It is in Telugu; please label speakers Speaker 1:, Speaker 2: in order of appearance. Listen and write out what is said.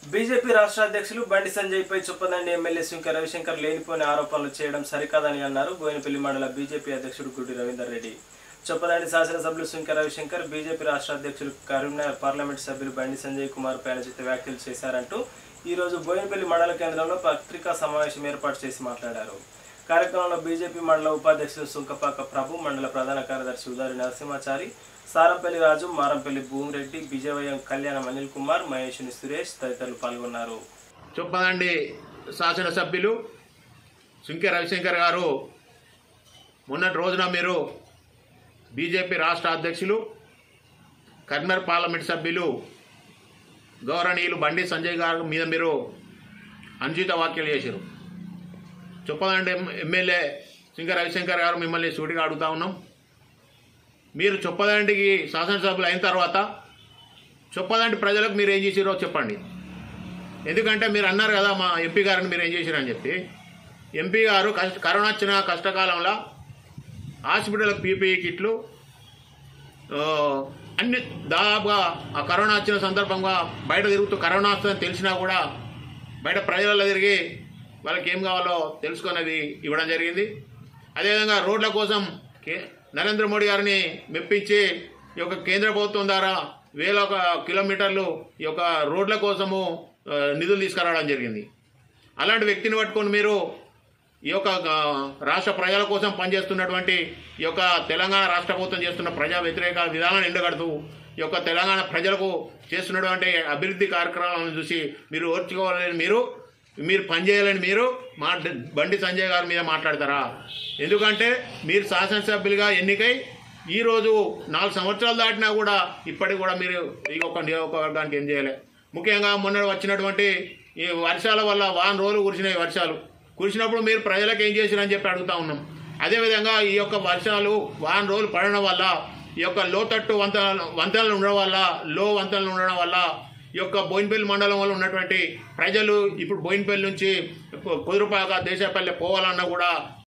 Speaker 1: బీజేపీ రాష్ట్ర అధ్యక్షులు బండి సంజయ్ పై చొప్పదండి ఎమ్మెల్యే శంకర్ రవిశంకర్ లేనిపోని ఆరోపణలు చేయడం సరికాదని అన్నారు బోయినపల్లి మండల బీజేపీ అధ్యక్షుడు గుడ్డి రవీందర్ రెడ్డి చొప్పదండి శాసనసభ్యులు శంకర్ రవిశంకర్ బీజేపీ రాష్ట్ర అధ్యక్షులు కరీంనగర్ పార్లమెంట్ సభ్యులు బండి సంజయ్ కుమార్ పై అనుచిత వ్యాఖ్యలు చేశారంటూ ఈ రోజు బోయినపల్లి మండల కేంద్రంలో పత్రికా సమావేశం ఏర్పాటు చేసి మాట్లాడారు కార్యక్రమంలో బీజేపీ మండల ఉపాధ్యక్షులు సుంకపాక ప్రభు మండల ప్రధాన కార్యదర్శి ఉదారి నరసింహాచారి సారంపల్లి రాజు మారంపల్లి భూమిరెడ్డి విజయవయం కళ్యాణం అనిల్ కుమార్ మహేషుని సురేష్ తదితరులు పాల్గొన్నారు
Speaker 2: చొప్పదండి శాసనసభ్యులు సుంకె రవిశంకర్ గారు మొన్నటి రోజున మీరు బీజేపీ రాష్ట్ర అధ్యక్షులు కర్నర్ పార్లమెంట్ సభ్యులు గౌరవనీయులు బండి సంజయ్ గారి మీద మీరు అనుచిత వ్యాఖ్యలు చేశారు చొప్పదండి ఎమ్మెల్యే సింగ రవిశంకర్ గారు మిమ్మల్ని సూటిగా అడుగుతా ఉన్నాం మీరు చొప్పదండికి శాసనసభ్యులు అయిన తర్వాత చొప్పదండి ప్రజలకు మీరు ఏం చేసిరో చెప్పండి ఎందుకంటే మీరు అన్నారు కదా మా ఎంపీ గారిని మీరు ఏం చేశారని చెప్పి ఎంపీ గారు కష్ట కరోనా వచ్చిన కష్టకాలంలో హాస్పిటల్ పీపీఈ కిట్లు ఆ, అన్ని దాదాపుగా ఆ కరోనా వచ్చిన సందర్భంగా బయట తిరుగుతూ కరోనా వస్తుందని తెలిసినా కూడా బయట ప్రజలలో తిరిగి వాళ్ళకి ఏం కావాలో తెలుసుకునేది ఇవ్వడం జరిగింది అదేవిధంగా రోడ్ల కోసం కే నరేంద్ర మోడీ గారిని మెప్పించి ఈ యొక్క కేంద్ర ప్రభుత్వం ద్వారా వేల ఒక కిలోమీటర్లు ఈ యొక్క రోడ్ల కోసము ఆ, నిధులు తీసుకురావడం జరిగింది అలాంటి వ్యక్తిని పట్టుకొని మీరు ఈ యొక్క ఆ, రాష్ట్ర ప్రజల కోసం పనిచేస్తున్నటువంటి ఈ యొక్క తెలంగాణ రాష్ట్ర ప్రభుత్వం చేస్తున్న ప్రజా వ్యతిరేక విధానాన్ని ఎండగడుతూ ఈ యొక్క తెలంగాణ ప్రజలకు చేస్తున్నటువంటి అభివృద్ధి కార్యక్రమాలను చూసి మీరు ఓర్చుకోవాలని మీరు మీరు పనిచేయాలని మీరు మా బండి సంజయ్ గారి మీద మాట్లాడతారా ఎందుకంటే మీరు శాసనసభ్యులుగా ఎన్నికై ఈరోజు నాలుగు సంవత్సరాలు దాటినా కూడా ఇప్పటికి కూడా మీరు ఈ ఒక నియోజకవర్గానికి ఏం చేయలే ముఖ్యంగా మొన్న వచ్చినటువంటి ఈ వర్షాల వల్ల వారం రోజులు కురిసినాయి వర్షాలు కురిసినప్పుడు మీరు ప్రజలకు ఏం చేసిరని చెప్పి అడుగుతా ఉన్నాం అదేవిధంగా ఈ యొక్క వర్షాలు వారం రోజులు పడడం వల్ల ఈ యొక్క లోతట్టు వంత వంతెనలు ఉండడం వల్ల లో వంతెనలు ఉండడం వల్ల ఈ యొక్క బోయినపల్లి మండలం వల్ల ఉన్నటువంటి ప్రజలు ఇప్పుడు బోయినపల్లి నుంచి కుదురుపాక దేశపల్లి పోవాలన్నా కూడా